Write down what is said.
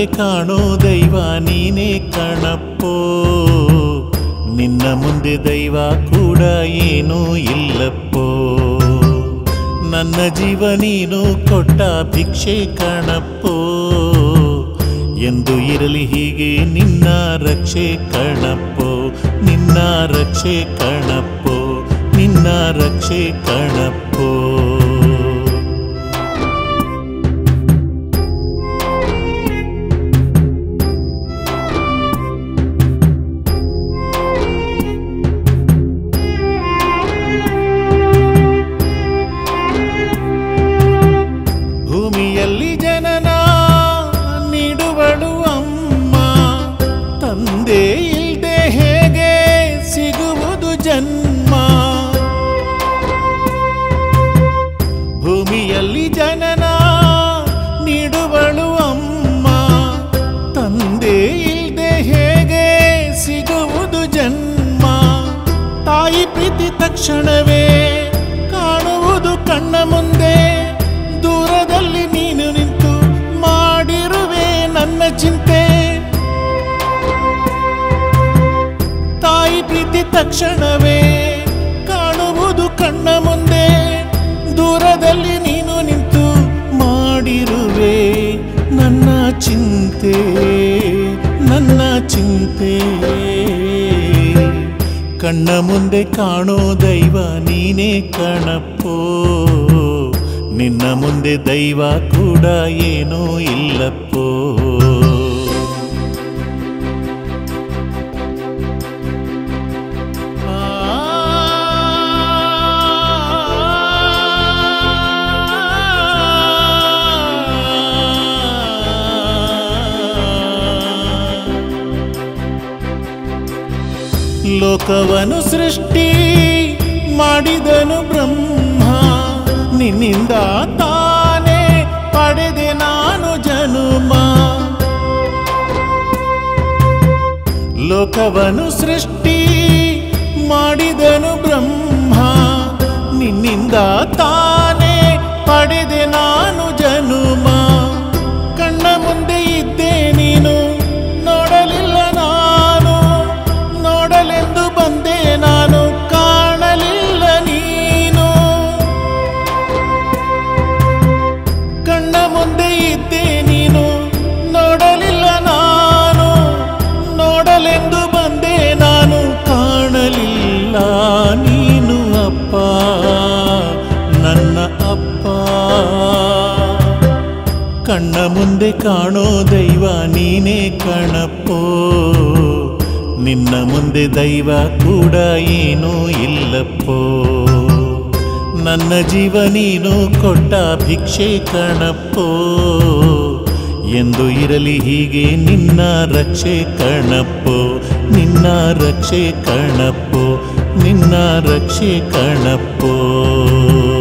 ಮುಂದೆ ಕಾಣೋ ದೈವ ನೀನೇ ಕಣಪ್ಪೋ ನಿನ್ನ ಮುಂದೆ ದೈವ ಕೂಡ ಏನೂ ಇಲ್ಲಪ್ಪೋ ನನ್ನ ಜೀವ ನೀನು ಕೊಟ್ಟ ಭಿಕ್ಷೆ ಕಣಪ್ಪೋ ಎಂದು ಇರಲಿ ಹೀಗೆ ನಿನ್ನ ರಕ್ಷೆ ಕಣಪ್ಪೋ ನಿನ್ನ ರಕ್ಷೆ ಕಣಪ್ಪೋ ನಿನ್ನ ರಕ್ಷೆ ಕಣಪ್ಪೋ ಭೂಮಿಯಲ್ಲಿ ಜನನ ನೀಡುವಳು ಅಮ್ಮ ತಂದೆ ಇಲ್ದೆ ಹೇಗೆ ಸಿಗುವುದು ಜನ್ಮ ಭೂಮಿಯಲ್ಲಿ ಜನನ ನೀಡುವಳು ಅಮ್ಮ ತಂದೆ ಇಲ್ದೆ ಹೇಗೆ ಸಿಗುವುದು ಜನ್ಮ ತಾಯಿ ಪ್ರೀತಿ ತಕ್ಷಣವೇ ಕಾಣುವುದು ಕಣ್ಣ ಮುಂದೆ ದೂರದಲ್ಲಿ ನೀನು ನಿಂತು ಮಾಡಿರುವೆ ನನ್ನ ಚಿಂತೆ ತಾಯಿ ಪ್ರೀತಿ ತಕ್ಷಣವೇ ಕಾಣುವುದು ಕಣ್ಣ ಮುಂದೆ ದೂರದಲ್ಲಿ ನೀನು ನಿಂತು ಮಾಡಿರುವೆ ನನ್ನ ಚಿಂತೆ ನನ್ನ ಚಿಂತೆ ಕಣ್ಣ ಮುಂದೆ ಕಾಣೋ ದೈವ ನೀನೇ ಕಣಪ್ಪೋ ನಿನ್ನ ಮುಂದೆ ದೈವ ಕೂಡ ಏನೂ ಇಲ್ಲಪ್ಪೋ ಲೋಕವನು ಸೃಷ್ಟಿ ಮಾಡಿದನು ಬ್ರಹ್ಮ ನಿನ್ನಿಂದ ತಾನೇ ಪಡೆದೆ ನಾನು ಜನುಮ ಲೋಕವನು ಸೃಷ್ಟಿ ಮಾಡಿದನು ಬ್ರಹ್ಮ ನಿನ್ನಿಂದ ತಾನೇ ಪಡೆದೆ ನಾನು ಜನುಮ ಕಣ್ಣ ಮುಂದೆ ಇದ್ದೆ ನೀನು ನೋಡಲಿಲ್ಲ ನಾನು ನೋಡಲೆಂದು ಬಂದೆ ನಾನು ಕಾಣಲಿಲ್ಲ ನೀನು ಕಣ್ಣ ಮುಂದೆ ಇದ್ದೆ ನೀನು ನೋಡಲಿಲ್ಲ ನಾನು ನೋಡಲೆಂದು ಬಂದೆ ನಾನು ಕಾಣಲಿಲ್ಲ ನೀನು ಅಪ್ಪ ನನ್ನ ಅಪ್ಪ ಕಣ್ಣ ಮುಂದೆ ಕಾಣೋ ದೈವ ನೀನೇ ಕಣಪ್ಪೋ ನಿನ್ನ ಮುಂದೆ ದೈವ ಕೂಡ ಏನೂ ಇಲ್ಲಪ್ಪೋ ನನ್ನ ಜೀವ ನೀನು ಕೊಟ್ಟ ಭಿಕ್ಷೆ ಕಣಪ್ಪೋ ಎಂದು ಇರಲಿ ಹೀಗೆ ನಿನ್ನ ರಕ್ಷೆ ಕಣಪ್ಪೋ ನಿನ್ನ ರಕ್ಷೆ ಕಣಪ್ಪೋ ನಿನ್ನ ರಕ್ಷೆ ಕಣಪ್ಪೋ